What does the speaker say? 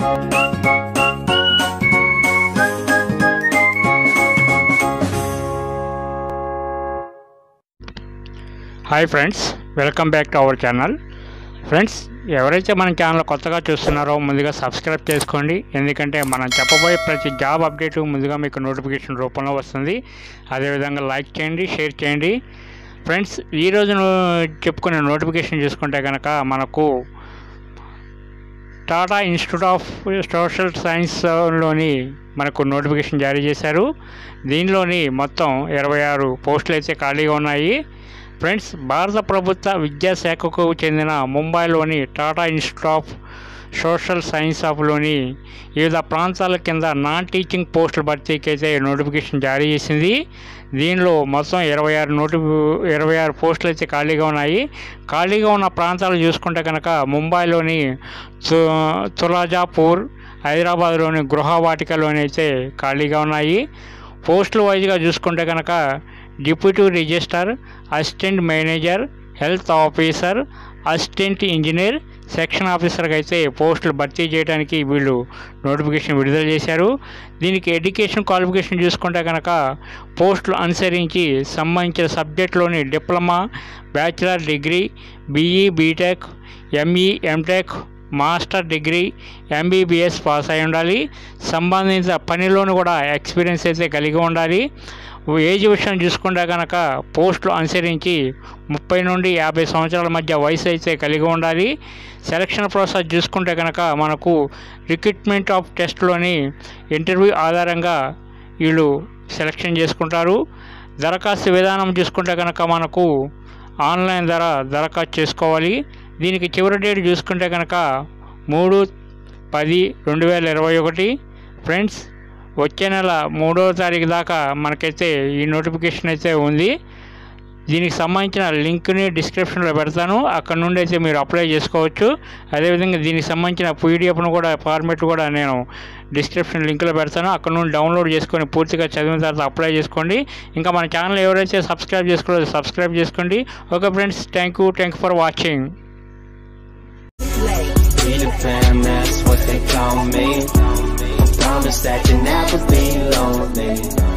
Hi friends welcome back to our channel friends ఎవరైతే మన channel కొత్తగా చూస్తున్నారో ముందుగా సబ్స్క్రైబ్ చేసుకోండి ఎందుకంటే మనం చెప్పబోయే ప్రతి జాబ్ అప్డేట్ ముందుగా మీకు నోటిఫికేషన్ రూపంలో వస్తుంది అదేవిధంగా లైక్ చేయండి షేర్ చేయండి ఫ్రెండ్స్ ఈరోజు చెప్పుకునే నోటిఫికేషన్ చూసుకుంటే కనుక మనకు టాటా ఇన్స్టిట్యూట్ ఆఫ్ సోషల్ సైన్స్లోని మనకు నోటిఫికేషన్ జారీ చేశారు దీనిలోని మొత్తం ఇరవై ఆరు పోస్టులు అయితే ఖాళీగా ఉన్నాయి ఫ్రెండ్స్ భారత ప్రభుత్వ విద్యాశాఖకు చెందిన ముంబైలోని Tata institute of social science ఆఫ్లోని వివిధ ప్రాంతాల కింద నాన్ టీచింగ్ పోస్టుల భర్తీకి అయితే నోటిఫికేషన్ జారీ చేసింది దీనిలో మొత్తం ఇరవై ఆరు నోటి ఇరవై ఆరు పోస్టులు అయితే ఖాళీగా ఉన్నాయి ఖాళీగా ఉన్న ప్రాంతాలు చూసుకుంటే కనుక ముంబైలోని తు తులాజాపూర్ హైదరాబాద్లోని గృహవాటికలోని అయితే ఖాళీగా ఉన్నాయి పోస్టుల వైజ్గా చూసుకుంటే కనుక deputy register assistant manager health officer assistant engineer section ఆఫీసర్కి అయితే పోస్టులు భర్తీ చేయడానికి వీళ్ళు నోటిఫికేషన్ విడుదల చేశారు దీనికి ఎడ్యుకేషన్ క్వాలిఫికేషన్ చూసుకుంటే కనుక పోస్టులు అనుసరించి సంబంధించిన సబ్జెక్టులోని diploma bachelor degree BE BTech ME MTech master degree MBBS pass అయి ఉండాలి సంబంధించిన పనిలోను కూడా ఎక్స్పీరియన్స్ అయితే కలిగి ఉండాలి ఏజ్ విషయం చూసుకుంటే కనుక పోస్టులు అనుసరించి ముప్పై నుండి యాభై సంవత్సరాల మధ్య వయసు అయితే కలిగి ఉండాలి సెలక్షన్ ప్రాసెస్ చూసుకుంటే కనుక మనకు రిక్రూట్మెంట్ ఆఫ్ టెస్ట్లోని ఇంటర్వ్యూ ఆధారంగా వీళ్ళు సెలక్షన్ చేసుకుంటారు దరఖాస్తు విధానం చూసుకుంటే కనుక మనకు ఆన్లైన్ ద్వారా దరఖాస్తు చేసుకోవాలి దీనికి చివరి డేట్ చూసుకుంటే కనుక మూడు పది రెండు వేల ఇరవై ఒకటి ఫ్రెండ్స్ వచ్చే నెల మూడవ తారీఖు దాకా మనకైతే ఈ నోటిఫికేషన్ అయితే ఉంది దీనికి సంబంధించిన లింక్ని డిస్క్రిప్షన్లో పెడతాను అక్కడ నుండి అయితే మీరు అప్లై చేసుకోవచ్చు అదేవిధంగా దీనికి సంబంధించిన పీడిఎఫ్ను కూడా ఫార్మేట్ కూడా నేను డిస్క్రిప్షన్ లింక్లో పెడతాను అక్కడ నుండి డౌన్లోడ్ చేసుకొని పూర్తిగా చదివిన తర్వాత అప్లై చేసుకోండి ఇంకా మన ఛానల్ ఎవరైతే సబ్స్క్రైబ్ చేసుకోలేదో సబ్స్క్రైబ్ చేసుకోండి okay friends thank you thank for watching We the fam, that's what they call me. I promise that you never be lonely.